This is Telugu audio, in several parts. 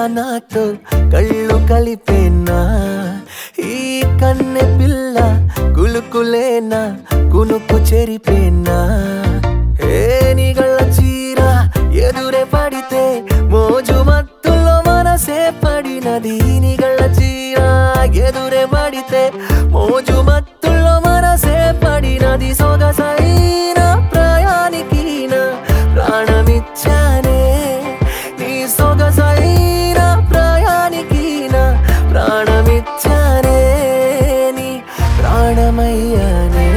నాతో కళ్ళు కలిపేనా ఈ కన్నె పిల్ల కులుకులేనా కునుకు చెరిపేనా ఏ నిగళ్ళ చీర ఎదురే పడితే మోజు మత్తులో మనసే పడినది నిగళ్ళ చీర ఎదురే పడితే మోజు మత్తుల్లో మనసే పడినది సొగసైన ప్రయాణికిన ప్రాణమిచ్చానే నీ సొగసైన ప్రయాణికిన ప్రాణమిచ్చానే నీ ప్రాణమయ్యానే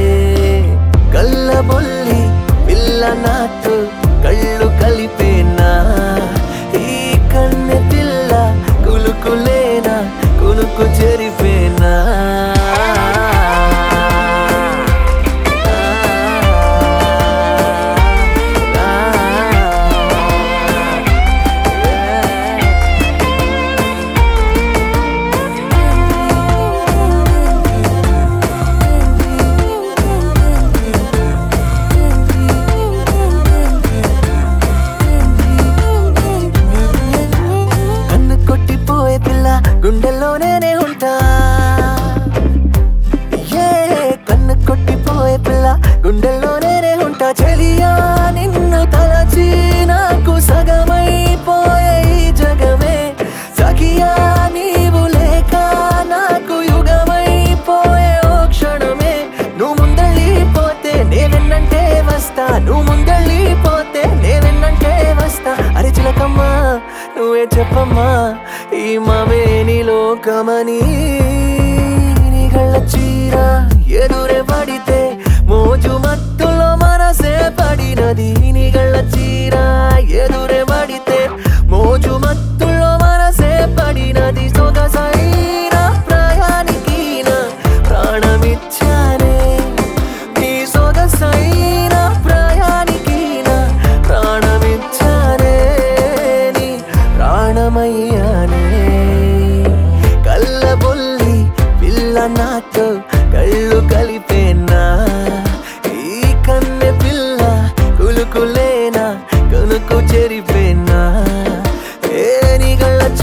కళ్ళబొల్లి పిల్ల నాతో కళ్ళు కలిపేనా ఈ కన్నె పిల్ల కులుకులేనా కునుకు చెరిపేనా కన్ను కొట్టిపోయే పిల్ల గుండెల్లోనే ఉంటా ఏ కన్ను కొట్టిపోయే పిల్ల గుండెల్లోనే ఉంటా చెలియా నిన్ను తలచి నాకు సగమైపోయే ఈ జగమే సఖియా నీవు లేక నాకు యుగమైపోయే ఓ క్షణమే నువ్వు ముందళ్ళిపోతే నేవెన్నంటే వస్తా నువ్వు ముందళ్ళిపోతే నేవెన్నంటే వస్తా అరే చిలకమ్మా నువ్వే చెప్పమ్మా ఈ మమేని లోకమని నీ కళ్ళ చీర ఎదురే పడితే మోజు మత్తులో మనసే పడినది నీ కళ్ళ చీర ఎదురే పడితే మోజు మత్తులో మనసే పడినది సొగసైన ప్రయాణికిన ప్రాణమిచ్చానే నీ సొగసైన ప్రయాణికిన ప్రాణమిచ్చానే నీ ప్రాణమయ్యానే కళ్ళబొల్లి పిల్ల నాతో కళ్ళు కలిపేనా ఈ కన్నె పిల్ల కులుకులేనా కనుకు చెరిపేనా ఏ నీ కళ్ళ